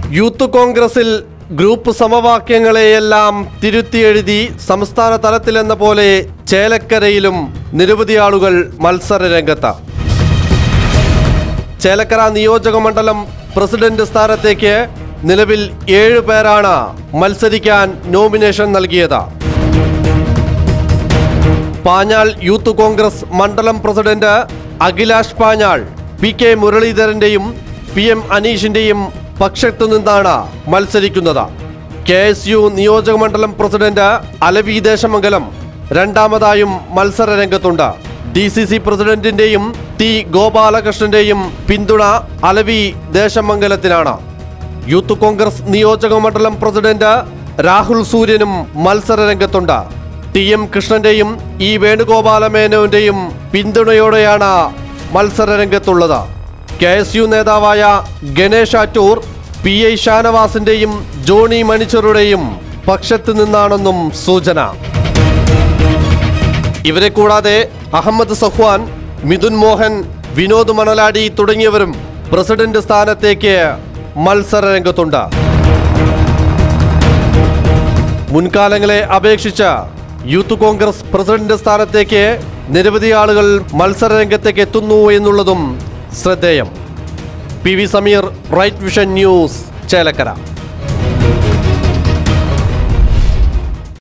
youth കോൺഗ്രസിൽ group സമവാക്യങ്ങളെയെല്ലാം തിരുത്തിയെഴുതി സംസ്ഥാന തലത്തിലെന്ന പോലെ ചേലക്കരയിലും നിരവധി ആളുകൾ മത്സര രംഗത്ത് ചേലക്കര നിയോജക മണ്ഡലം പ്രസിഡന്റ് സ്ഥാനത്തേക്ക് നിലവിൽ ഏഴ് പേരാണ് മത്സരിക്കാൻ നോമിനേഷൻ നൽകിയത് പാഞ്ഞാൾ യൂത്ത് കോൺഗ്രസ് മണ്ഡലം president Akhilash Panjal P K മുരളീധരന്റെയും പി എം അനീഷിന്റെയും പക്ഷത്തു നിന്നാണ് മത്സരിക്കുന്നത് കെ എസ് യു നിയോജക മണ്ഡലം പ്രസിഡന്റ് അലവി ദേശമംഗലം രണ്ടാമതായും മത്സര രംഗത്തുണ്ട് ഡി സി സി പ്രസിഡന്റിന്റെയും ടി ഗോപാലകൃഷ്ണന്റെയും പിന്തുണ അലവി ദേശമംഗലത്തിനാണ് യൂത്ത് കോൺഗ്രസ് നിയോജക മണ്ഡലം പ്രസിഡന്റ് രാഹുൽ സൂര്യനും മത്സര രംഗത്തുണ്ട് ടി എം കൃഷ്ണന്റെയും ഇ വേണുഗോപാല മേനോന്റെയും പിന്തുണയോടെയാണ് മത്സര രംഗത്തുള്ളത് കെ എസ് യു നേതാവായ ഗണേഷ് ആറ്റൂർ പി ഐ ഷാനവാസിന്റെയും ജോണി മണിച്ചറുടെയും പക്ഷത്ത് നിന്നാണെന്നും സൂചന ഇവരെ കൂടാതെ അഹമ്മദ് സഹ്വാൻ മിഥുൻ മോഹൻ വിനോദ് മണലാടി തുടങ്ങിയവരും പ്രസിഡന്റ് സ്ഥാനത്തേക്ക് മത്സര രംഗത്തുണ്ട് മുൻകാലങ്ങളെ അപേക്ഷിച്ച് യൂത്ത് കോൺഗ്രസ് പ്രസിഡന്റ് സ്ഥാനത്തേക്ക് നിരവധി ആളുകൾ മത്സര രംഗത്തേക്ക് എത്തുന്നു എന്നുള്ളതും ശ്രദ്ധേയം P V Sameer right vision news Chelakkara